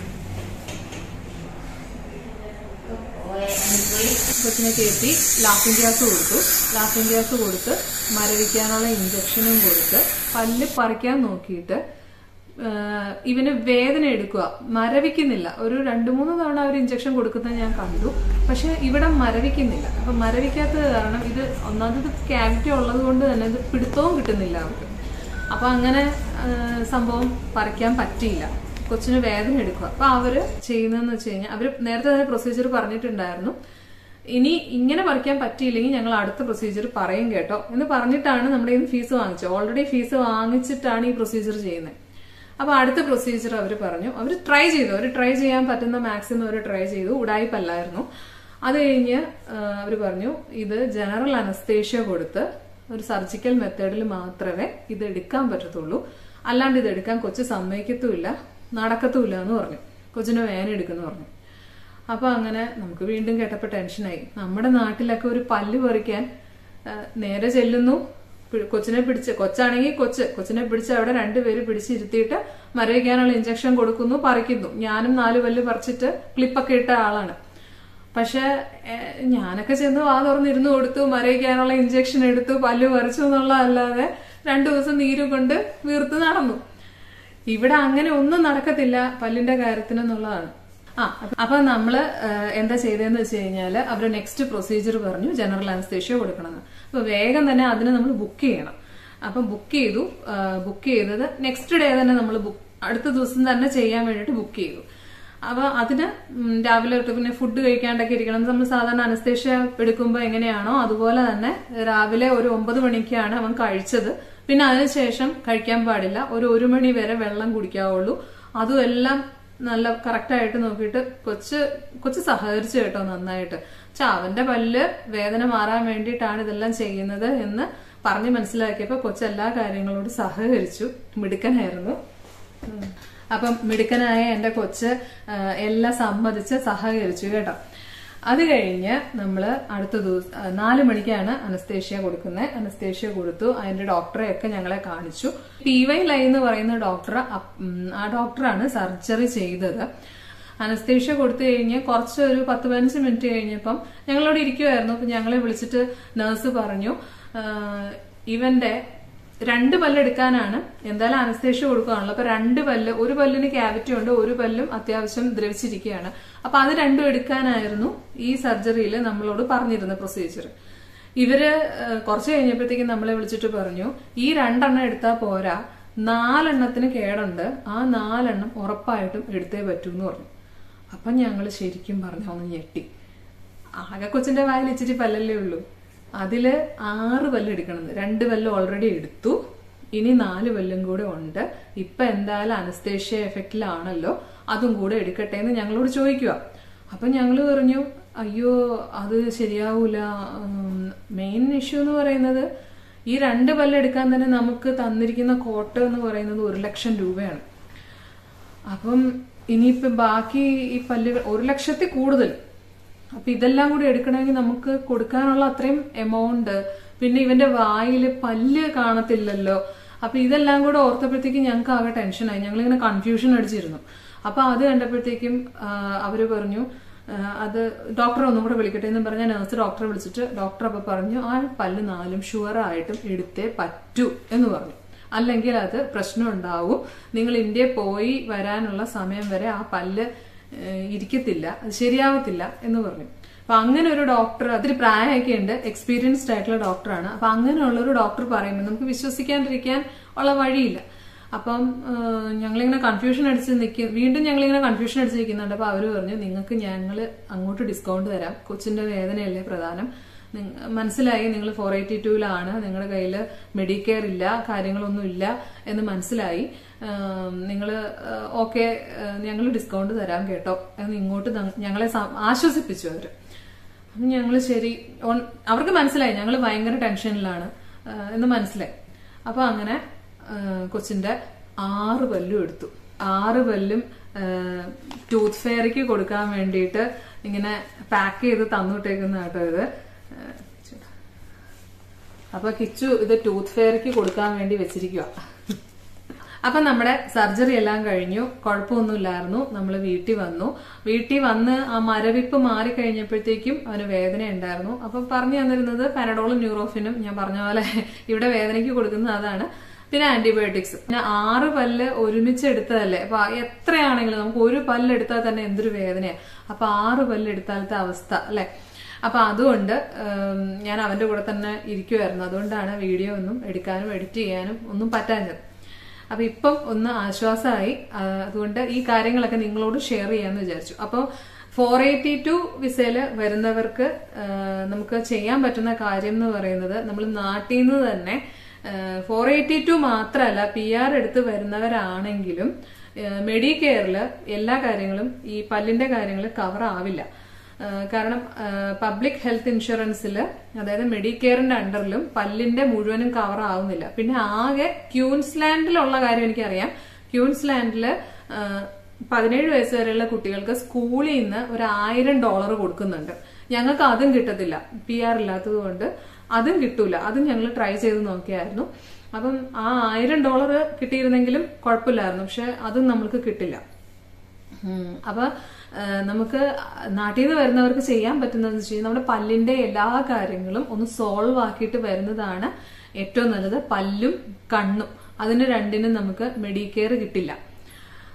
Good boy. And breathe. കൊച്ചിനെ കയറ്റി ലാഫിംഗ് ഗ്യാസ് കൊടുത്തു laughing gas കൊടുത്ത് മരവിക്കാനുള്ള ഇഞ്ചക്ഷനും കൊടുത്ത് പല്ല് പറിക്കാൻ നോക്കിയിട്ട് ആഹ് ഇവന് വേദന എടുക്കുക മരവിക്കുന്നില്ല ഒരു രണ്ടു മൂന്ന് തവണ അവർ ഇഞ്ചക്ഷൻ കൊടുക്കുന്നത് ഞാൻ കണ്ടു പക്ഷെ ഇവിടെ മരവിക്കുന്നില്ല അപ്പൊ മരവിക്കാത്തത് കാരണം ഇത് ഒന്നാമത് ക്യാവിറ്റി ഉള്ളത് കൊണ്ട് തന്നെ ഇത് പിടുത്തവും കിട്ടുന്നില്ല അവർക്ക് അപ്പൊ അങ്ങനെ ആഹ് സംഭവം പറിക്കാൻ പറ്റിയില്ല കൊച്ചിന് വേദന എടുക്കുക അപ്പൊ അവര് ചെയ്യുന്നതെന്ന് വെച്ച് കഴിഞ്ഞാൽ അവര് നേരത്തെ തന്നെ പ്രൊസീജിയർ പറഞ്ഞിട്ടുണ്ടായിരുന്നു ഇനി ഇങ്ങനെ പറിക്കാൻ പറ്റിയില്ലെങ്കിൽ ഞങ്ങൾ അടുത്ത പ്രൊസീജിയർ പറയും കേട്ടോ എന്ന് പറഞ്ഞിട്ടാണ് നമ്മുടെ കയ്യിൽ ഫീസ് വാങ്ങിച്ചത് ഓൾറെഡി ഫീസ് വാങ്ങിച്ചിട്ടാണ് ഈ പ്രൊസീജിയർ ചെയ്യുന്നത് അപ്പൊ അടുത്ത പ്രൊസീജിയർ അവർ പറഞ്ഞു അവർ ട്രൈ ചെയ്തു അവർ ട്രൈ ചെയ്യാൻ പറ്റുന്ന മാക്സിമം അവർ ട്രൈ ചെയ്തു ഉടായ്പല്ലായിരുന്നു അത് കഴിഞ്ഞ് അവർ പറഞ്ഞു ഇത് ജനറൽ അനസ്തേഷ്യ കൊടുത്ത് ഒരു സർജിക്കൽ മെത്തേഡിൽ മാത്രമേ ഇത് എടുക്കാൻ പറ്റത്തുള്ളൂ അല്ലാണ്ട് ഇത് എടുക്കാൻ കൊച്ചു സമ്മതിക്കത്തുമില്ല നടക്കത്തുമില്ല എന്ന് പറഞ്ഞു കൊച്ചിന് വേന എടുക്കുന്നു പറഞ്ഞു അപ്പൊ അങ്ങനെ നമുക്ക് വീണ്ടും കേട്ടപ്പോ ടെൻഷനായി നമ്മുടെ നാട്ടിലൊക്കെ ഒരു പല്ല് പറിക്കാൻ ആ, നേരെ ചെല്ലുന്നു പി- കൊച്ചിനെ പിടിച്ച് കൊച്ചാണെങ്കിൽ കൊച്ച് കൊച്ചിനെ പിടിച്ച് അവിടെ രണ്ടുപേര് പിടിച്ചിരുത്തിയിട്ട് മരവിക്കാനുള്ള ഇഞ്ചക്ഷൻ കൊടുക്കുന്നു പറിക്കുന്നു ഞാനും നാല് പല്ല് പറിച്ചിട്ട് ക്ലിപ്പൊക്കെ ഇട്ട ആളാണ് പക്ഷെ ഏഹ്, ഞാനൊക്കെ ചെന്ന് വാ തുറന്നിരുന്ന് കൊടുത്തു മരവിക്കാനുള്ള ഇഞ്ചക്ഷൻ എടുത്തു പല്ല് പറിച്ചു എന്നുള്ളതല്ലാതെ രണ്ടു ദിവസം നീര് കൊണ്ട് വീർത്ത് നടന്നു ഇവിടെ അങ്ങനെ ഒന്നും നടക്കത്തില്ല പല്ലിന്റെ കാര്യത്തിനെന്നുള്ളതാണ് ആ അപ്പൊ നമ്മള് ഏഹ്, എന്താ ചെയ്തതെന്ന് വെച്ച് കഴിഞ്ഞാല് അവര് നെക്സ്റ്റ് പ്രൊസീജിയർ പറഞ്ഞു ജനറൽ അനസ്തേഷ്യ കൊടുക്കണമെന്ന് അപ്പൊ വേഗം തന്നെ അതിന് നമ്മൾ ബുക്ക് ചെയ്യണം അപ്പം ബുക്ക് ചെയ്തു ബുക്ക് ചെയ്തത് നെക്സ്റ്റ് ഡേ തന്നെ നമ്മൾ ബുക്ക് അടുത്ത ദിവസം തന്നെ ചെയ്യാൻ വേണ്ടിയിട്ട് ബുക്ക് ചെയ്തു അപ്പൊ അതിന് ഉം, രാവിലെ തൊട്ട് പിന്നെ ഫുഡ് കഴിക്കാണ്ടൊക്കെ ഇരിക്കണം നമ്മൾ സാധാരണ അനസ്തേഷ്യ എടുക്കുമ്പോൾ എങ്ങനെയാണോ അതുപോലെ തന്നെ രാവിലെ ഒരു ഒമ്പത് മണിക്കാണ് അവൻ കഴിച്ചത് പിന്നെ അതിനുശേഷം കഴിക്കാൻ പാടില്ല ഒരു ഒരു മണി വരെ വെള്ളം കുടിക്കാവുള്ളൂ അതും എല്ലാം നല്ല കറക്റ്റ് ആയിട്ട് നോക്കിയിട്ട് കൊച്ച് കൊച്ച് സഹകരിച്ചു കേട്ടോ നന്നായിട്ട് പക്ഷെ അവന്റെ പല്ല് വേദന മാറാൻ വേണ്ടിയിട്ടാണ് ഇതെല്ലാം ചെയ്യുന്നത് എന്ന് പറഞ്ഞ് മനസ്സിലാക്കിയപ്പോ കൊച്ച് എല്ലാ കാര്യങ്ങളോടും സഹകരിച്ചു മിടുക്കനായിരുന്നു ഉം. അപ്പം മിടുക്കനായ എന്റെ കൊച്ച് ആ, എല്ലാം സമ്മതിച്ച് സഹകരിച്ചു കേട്ടോ അത് കഴിഞ്ഞ് നമ്മൾ അടുത്ത ദിവസം ആ, നാല് മണിക്കാണ് അനസ്തേഷ്യ കൊടുക്കുന്നത് അനസ്തേഷ്യ കൊടുത്തു അതിന്റെ ഡോക്ടറെ ഒക്കെ ഞങ്ങളെ കാണിച്ചു പി വൈ ലൈ എന്ന് പറയുന്ന ഡോക്ടർ ആ ഡോക്ടറാണ് സർജറി ചെയ്തത് അനസ്തേഷ്യ കൊടുത്തു കഴിഞ്ഞ് കുറച്ച് ഒരു പത്ത് പതിനഞ്ച് മിനിറ്റ് കഴിഞ്ഞപ്പം ഞങ്ങളോട് ഇരിക്കുമായിരുന്നു അപ്പൊ ഞങ്ങളെ വിളിച്ചിട്ട് നഴ്സ് പറഞ്ഞു ആ, ഇവന്റെ രണ്ട് പല്ല് എടുക്കാനാണ് എന്തായാലും അനസ്തേഷ്യ കൊടുക്കുകയാണല്ലോ അപ്പൊ രണ്ട് പല്ല് ഒരു പല്ലിന് ക്യാവിറ്റി ഉണ്ട് ഒരു പല്ലും അത്യാവശ്യം ദ്രവിച്ചിരിക്കുകയാണ് അപ്പൊ അത് രണ്ടും എടുക്കാനായിരുന്നു ഈ സർജറിയിൽ നമ്മളോട് പറഞ്ഞിരുന്ന പ്രൊസീജിയർ ഇവര് ഏഹ്, കുറച്ച് കഴിഞ്ഞപ്പോഴത്തേക്കും നമ്മളെ വിളിച്ചിട്ട് പറഞ്ഞു ഈ രണ്ടെണ്ണം എടുത്താൽ പോരാ നാലെണ്ണത്തിന് കേടുണ്ട് ആ നാലെണ്ണം ഉറപ്പായിട്ടും എടുത്തേ പറ്റൂ എന്ന് പറഞ്ഞു അപ്പൊ ഞങ്ങൾ ശരിക്കും പറഞ്ഞു ഒന്ന് ഞെട്ടി ആകെ കൊച്ചിന്റെ വായിൽ ഇച്ചിരി പല്ലല്ലേ ഉള്ളൂ അതില് ആറ് പല്ല് എടുക്കണം രണ്ട് പല്ല് ഓൾറെഡി എടുത്തു ഇനി നാല് പല്ലും കൂടെ ഉണ്ട് ഇപ്പൊ എന്തായാലും അനസ്തേഷ്യ എഫക്റ്റിലാണല്ലോ അതും കൂടെ എടുക്കട്ടെ എന്ന് ഞങ്ങളോട് ചോദിക്കുക അപ്പൊ ഞങ്ങള് പറഞ്ഞു അയ്യോ അത് ശരിയാവൂല മെയിൻ ഇഷ്യൂ എന്ന് പറയുന്നത് ഈ രണ്ട് പല്ല് എടുക്കാൻ തന്നെ നമുക്ക് തന്നിരിക്കുന്ന കോട്ട എന്ന് പറയുന്നത് ഒരു ലക്ഷം രൂപയാണ് അപ്പം ഇനിയിപ്പൊ ബാക്കി ഈ പല്ല് ഒരു ലക്ഷത്തിൽ കൂടുതൽ അപ്പൊ ഇതെല്ലാം കൂടി എടുക്കണമെങ്കിൽ നമുക്ക് കൊടുക്കാനുള്ള അത്രയും എമൗണ്ട് പിന്നെ ഇവന്റെ വായിൽ പല്ല് കാണത്തില്ലല്ലോ അപ്പൊ ഇതെല്ലാം കൂടെ ഓർത്തപ്പോഴത്തേക്കും ഞങ്ങൾക്ക് ആകെ ടെൻഷനായി ഞങ്ങളിങ്ങനെ കൺഫ്യൂഷൻ അടിച്ചിരുന്നു അപ്പൊ അത് കണ്ടപ്പോഴത്തേക്കും ആ, അവര് പറഞ്ഞു ആ, അത് ഡോക്ടറെ ഒന്നും കൂടെ വിളിക്കട്ടെ എന്ന് പറഞ്ഞ നഴ്സ് ഡോക്ടറെ വിളിച്ചിട്ട് ഡോക്ടർ അപ്പൊ പറഞ്ഞു ആ പല്ല് നാലും ഷുവർ ആയിട്ടും എടുത്തേ പറ്റൂ എന്ന് പറഞ്ഞു അല്ലെങ്കിൽ അത് പ്രശ്നം ഉണ്ടാവും നിങ്ങൾ ഇന്ത്യയിൽ പോയി വരാനുള്ള സമയം വരെ ആ പല്ല് ഏഹ്, ഇരിക്കത്തില്ല അത് ശരിയാവത്തില്ല എന്ന് പറഞ്ഞു അപ്പൊ അങ്ങനെ ഒരു ഡോക്ടർ അതിന് പ്രായമൊക്കെ ഉണ്ട് എക്സ്പീരിയൻസ്ഡ് ആയിട്ടുള്ള ഡോക്ടറാണ് അപ്പൊ അങ്ങനെയുള്ള ഒരു ഡോക്ടർ പറയുമ്പോൾ നമുക്ക് വിശ്വസിക്കാണ്ടിരിക്കാൻ ഉള്ള വഴിയില്ല അപ്പം ഏഹ്, ഞങ്ങളിങ്ങനെ കൺഫ്യൂഷൻ അടിച്ച് നിൽക്കും വീണ്ടും ഞങ്ങളിങ്ങനെ കൺഫ്യൂഷൻ അടിച്ച് നിൽക്കുന്നുണ്ട് അപ്പൊ അവര് പറഞ്ഞു നിങ്ങൾക്ക് ഞങ്ങൾ അങ്ങോട്ട് ഡിസ്കൗണ്ട് തരാം കൊച്ചിന്റെ വേദനയല്ലേ പ്രധാനം നിങ്ങ- മനസ്സിലായി നിങ്ങൾ ഫോർ എയ്റ്റി ടൂലാണ് നിങ്ങളുടെ കയ്യിൽ മെഡിക്കെയർ ഇല്ല കാര്യങ്ങളൊന്നും ഇല്ല എന്ന് മനസ്സിലായി നിങ്ങൾ ഓക്കെ ഞങ്ങൾ ഡിസ്കൗണ്ട് തരാം കേട്ടോ എന്ന് ഇങ്ങോട്ട് ന- ഞങ്ങളെ സം- ആശ്വസിപ്പിച്ചു അവര് അപ്പം ഞങ്ങൾ ശരി ഓൺ- അവർക്ക് മനസ്സിലായി ഞങ്ങൾ ഭയങ്കര ടെൻഷനിലാണ് ആ, എന്ന് മനസ്സിലായി അപ്പൊ അങ്ങനെ ആ, കൊച്ചിന്റെ ആറ് പല്ലും എടുത്തു ആറ് പല്ലും ടൂത്ത് ഫെയറിക്ക് കൊടുക്കാൻ വേണ്ടിയിട്ട് ഇങ്ങനെ പാക്ക് ചെയ്ത് തന്നുവിട്ടേക്കുന്ന കേട്ടോ ഇത് ആ, അപ്പൊ കിച്ചു ഇത് ടൂത്ത് ഫെയറിക്ക് കൊടുക്കാൻ വേണ്ടി വെച്ചിരിക്കുക അപ്പൊ നമ്മുടെ സർജറി എല്ലാം കഴിഞ്ഞു കുഴപ്പമൊന്നുമില്ലായിരുന്നു നമ്മൾ വീട്ടിൽ വന്നു വീട്ടിൽ വന്ന് ആ മരവിപ്പ് മാറി കഴിഞ്ഞപ്പോഴത്തേക്കും അവന് വേദന ഉണ്ടായിരുന്നു അപ്പൊ പറഞ്ഞു തന്നിരുന്നത് പാനഡോളും ന്യൂറോഫിനും ഞാൻ പറഞ്ഞ പോലെ ഇവിടെ വേദനയ്ക്ക് കൊടുക്കുന്നത് അതാണ് പിന്നെ ആന്റിബയോട്ടിക്സ് പിന്നെ ആറ് പല്ല് ഒരുമിച്ച് എടുത്തതല്ലേ അപ്പൊ എത്രയാണെങ്കിലും നമുക്ക് ഒരു പല്ല് എടുത്താൽ തന്നെ എന്തൊരു വേദനയാ അപ്പൊ ആറ് പല്ല് എടുത്താലത്തെ അവസ്ഥ അല്ലെ അപ്പൊ അതുകൊണ്ട് ഉം, ഞാൻ അവന്റെ കൂടെ തന്നെ ഇരിക്കുമായിരുന്നു അതുകൊണ്ടാണ് വീഡിയോ ഒന്നും എടുക്കാനും എഡിറ്റ് ചെയ്യാനും ഒന്നും പറ്റാഞ്ഞത് അപ്പൊ ഇപ്പം ഒന്ന് ആശ്വാസമായി ആ, അതുകൊണ്ട് ഈ കാര്യങ്ങളൊക്കെ നിങ്ങളോട് ഷെയർ ചെയ്യാന്ന് വിചാരിച്ചു അപ്പോൾ ഫോർ എയ്റ്റി ടു വിസയില് വരുന്നവർക്ക് ആ, നമുക്ക് ചെയ്യാൻ പറ്റുന്ന കാര്യം എന്ന് പറയുന്നത് നമ്മൾ നാട്ടിൽ നിന്ന് തന്നെ ഫോർ എയ്റ്റി ടു മാത്രമല്ല പി ആർ എടുത്ത് വരുന്നവരാണെങ്കിലും മെഡിക്കെയറിൽ എല്ലാ കാര്യങ്ങളും ഈ പല്ലിന്റെ കാര്യങ്ങൾ കവർ ആവില്ല ആ, കാരണം പബ്ലിക് ഹെൽത്ത് ഇൻഷുറൻസിൽ അതായത് മെഡിക്കെയറിന്റെ അണ്ടറിലും പല്ലിന്റെ മുഴുവനും കവർ ആവുന്നില്ല പിന്നെ ആകെ ക്യൂൻസ്ലാൻഡിലുള്ള കാര്യം എനിക്കറിയാം ക്യൂൻസ്ലാൻഡില് ആ, പതിനേഴ് വയസ്സ് വരെയുള്ള കുട്ടികൾക്ക് സ്കൂളിൽ നിന്ന് ഒരു ആയിരം ഡോളർ കൊടുക്കുന്നുണ്ട് ഞങ്ങൾക്ക് അതും കിട്ടത്തില്ല പി ആർ ഇല്ലാത്തത് കൊണ്ട് അതും കിട്ടൂല അതും ഞങ്ങൾ ട്രൈ ചെയ്ത് നോക്കിയായിരുന്നു അപ്പം ആ ആയിരം ഡോളർ കിട്ടിയിരുന്നെങ്കിലും കുഴപ്പമില്ലായിരുന്നു പക്ഷെ അതും നമ്മൾക്ക് കിട്ടില്ല ഉം. അപ്പൊ ആ, നമുക്ക് നാട്ടിൽ നിന്ന് വരുന്നവർക്ക് ചെയ്യാൻ പറ്റുന്നതെന്ന് വെച്ച് കഴിഞ്ഞാൽ നമ്മുടെ പല്ലിന്റെ എല്ലാ കാര്യങ്ങളും ഒന്ന് സോൾവ് ആക്കിയിട്ട് വരുന്നതാണ് ഏറ്റവും നല്ലത് പല്ലും കണ്ണും അതിന് രണ്ടിനും നമുക്ക് മെഡിക്കെയർ കിട്ടില്ല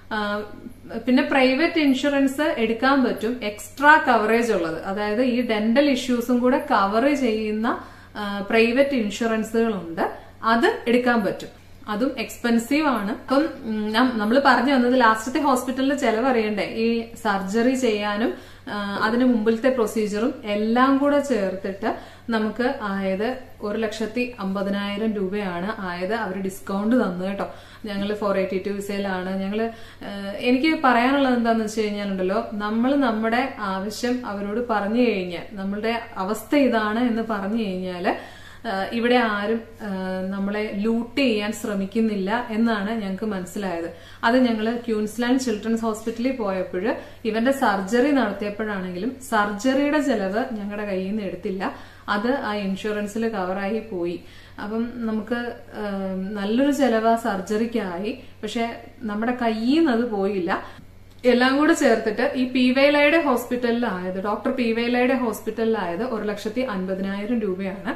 ആ, പിന്നെ പ്രൈവറ്റ് ഇൻഷുറൻസ് എടുക്കാൻ പറ്റും എക്സ്ട്രാ കവറേജ് ഉള്ളത് അതായത് ഈ ഡെന്റൽ ഇഷ്യൂസും കൂടെ കവർ ചെയ്യുന്ന പ്രൈവറ്റ് ഇൻഷുറൻസുകളുണ്ട് അത് എടുക്കാൻ പറ്റും അതും എക്സ്പെൻസീവ് ആണ് അപ്പം നമ്മൾ പറഞ്ഞു വന്നത് ലാസ്റ്റത്തെ ഹോസ്പിറ്റലിൽ ചെലവ് അറിയണ്ടേ ഈ സർജറി ചെയ്യാനും ആ, അതിന് മുമ്പിലത്തെ പ്രൊസീജിയറും എല്ലാം കൂടെ ചേർത്തിട്ട് നമുക്ക് ആയത് ഒരു ലക്ഷത്തി അമ്പതിനായിരം രൂപയാണ് ആയത് അവർ ഡിസ്കൗണ്ട് തന്നു കേട്ടോ ഞങ്ങൾ ഫോർ എയ്റ്റി ടു വിസയിലാണ് ഞങ്ങൾ എനിക്ക് പറയാനുള്ളത് എന്താന്ന് വെച്ച് കഴിഞ്ഞാലുണ്ടല്ലോ നമ്മൾ നമ്മുടെ ആവശ്യം അവരോട് പറഞ്ഞു കഴിഞ്ഞാൽ നമ്മളുടെ അവസ്ഥ ഇതാണ് എന്ന് പറഞ്ഞു കഴിഞ്ഞാൽ ആഹ് ഇവിടെ ആരും ആഹ് നമ്മളെ ലൂട്ട് ചെയ്യാൻ ശ്രമിക്കുന്നില്ല എന്നാണ് ഞങ്ങൾക്ക് മനസ്സിലായത് അത് ഞങ്ങൾ ക്യൂൻസ്ലാൻഡ് ചിൽഡ്രൻസ് ഹോസ്പിറ്റലിൽ പോയപ്പോൾ ഇവന്റെ സർജറി നടത്തിയപ്പോഴാണെങ്കിലും സർജറിയുടെ ചെലവ് ഞങ്ങളുടെ കയ്യിൽ നിന്ന് എടുത്തില്ല അത് ആ ഇൻഷുറൻസിൽ കവറായി പോയി അപ്പം നമുക്ക് ആഹ് നല്ലൊരു ചെലവ് ആ സർജറിക്കായി പക്ഷെ നമ്മുടെ കയ്യിൽ നിന്ന് അത് പോയില്ല എല്ലാം കൂടെ ചേർത്തിട്ട് ഈ പി വേലയുടെ ഹോസ്പിറ്റലിലായത് ഡോക്ടർ പി വേലയുടെ ഹോസ്പിറ്റലിലായത് ഒരു ലക്ഷത്തി അൻപതിനായിരം രൂപയാണ്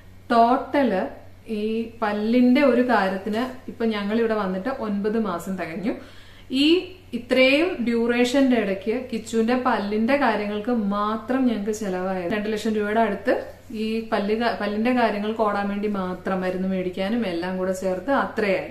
ടോട്ടല് ഈ പല്ലിന്റെ ഒരു കാര്യത്തിന് ഇപ്പൊ ഞങ്ങൾ ഇവിടെ വന്നിട്ട് ഒൻപത് മാസം തികഞ്ഞു ഈ ഇത്രയും ഡ്യൂറേഷന്റെ ഇടയ്ക്ക് കിച്ചുവിന്റെ പല്ലിന്റെ കാര്യങ്ങൾക്ക് മാത്രം ഞങ്ങൾക്ക് ചെലവായത് രണ്ടു ലക്ഷം രൂപയുടെ അടുത്ത് ഈ പല്ല് ക- പല്ലിന്റെ കാര്യങ്ങൾക്ക് ഓടാൻ വേണ്ടി മാത്രം മരുന്ന് മേടിക്കാനും എല്ലാം കൂടെ ചേർത്ത് അത്രയായി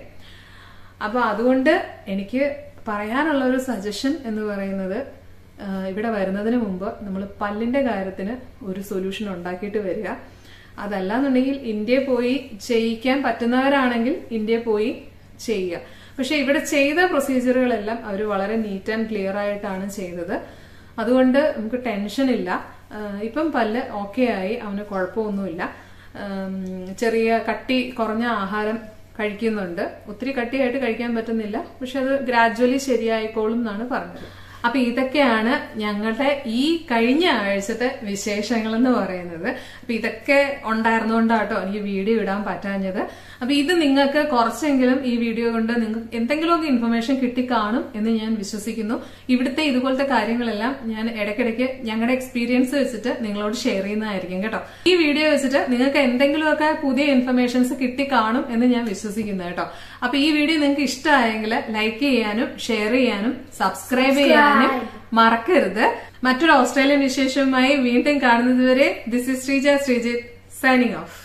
അപ്പൊ അതുകൊണ്ട് എനിക്ക് പറയാനുള്ള ഒരു സജഷൻ എന്ന് പറയുന്നത് ആ, ഇവിടെ വരുന്നതിന് മുമ്പ് നമ്മൾ പല്ലിന്റെ കാര്യത്തിന് ഒരു സൊല്യൂഷൻ ഉണ്ടാക്കിയിട്ട് വരിക അതല്ലാന്നുണ്ടെങ്കിൽ ഇന്ത്യയിൽ പോയി ചെയ്യിക്കാൻ പറ്റുന്നവരാണെങ്കിൽ ഇന്ത്യയിൽ പോയി ചെയ്യുക പക്ഷെ ഇവിടെ ചെയ്ത പ്രൊസീജിയറുകളെല്ലാം അവർ വളരെ നീറ്റ് ആൻഡ് ക്ലിയർ ആയിട്ടാണ് ചെയ്തത് അതുകൊണ്ട് നമുക്ക് ടെൻഷൻ ഇല്ല ആ, ഇപ്പം പല്ല് ഓക്കെ ആയി അവന് കുഴപ്പമൊന്നുമില്ല ഉം, ചെറിയ കട്ടി കുറഞ്ഞ ആഹാരം കഴിക്കുന്നുണ്ട് ഒത്തിരി കട്ടിയായിട്ട് കഴിക്കാൻ പറ്റുന്നില്ല പക്ഷെ അത് ഗ്രാജ്വലി ശരിയായിക്കോളും എന്നാണ് പറഞ്ഞത് അപ്പൊ ഇതൊക്കെയാണ് ഞങ്ങളുടെ ഈ കഴിഞ്ഞ ആഴ്ചത്തെ വിശേഷങ്ങൾ എന്ന് പറയുന്നത് അപ്പൊ ഇതൊക്കെ ഉണ്ടായിരുന്നോണ്ടാട്ടോ എനിക്ക് വീഡിയോ ഇടാൻ പറ്റാഞ്ഞത് അപ്പൊ ഇത് നിങ്ങൾക്ക് കുറച്ചെങ്കിലും ഈ വീഡിയോ കൊണ്ട് നിങ്ങൾക്ക് എന്തെങ്കിലുമൊക്കെ ഇൻഫർമേഷൻ കിട്ടിക്കാണും എന്ന് ഞാൻ വിശ്വസിക്കുന്നു ഇവിടുത്തെ ഇതുപോലത്തെ കാര്യങ്ങളെല്ലാം ഞാൻ ഇടയ്ക്കിടയ്ക്ക് ഞങ്ങളുടെ എക്സ്പീരിയൻസ് വെച്ചിട്ട് നിങ്ങളോട് ഷെയർ ചെയ്യുന്നതായിരിക്കും കേട്ടോ ഈ വീഡിയോ വെച്ചിട്ട് നിങ്ങൾക്ക് എന്തെങ്കിലുമൊക്കെ പുതിയ ഇൻഫർമേഷൻസ് കിട്ടിക്കാണും എന്ന് ഞാൻ വിശ്വസിക്കുന്നു കേട്ടോ അപ്പൊ ഈ വീഡിയോ നിങ്ങൾക്ക് ഇഷ്ടമായെങ്കിൽ ലൈക്ക് ചെയ്യാനും ഷെയർ ചെയ്യാനും സബ്സ്ക്രൈബ് ചെയ്യാനും മറക്കരുത് മറ്റൊരു ഓസ്ട്രേലിയൻ വിശേഷവുമായി വീണ്ടും കാണുന്നതുവരെ this is Sreeja Sreejith signing off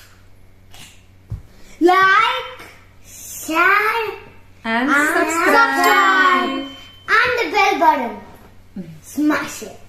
Like, share, and and subscribe subscribe, and the bell button. Smash it.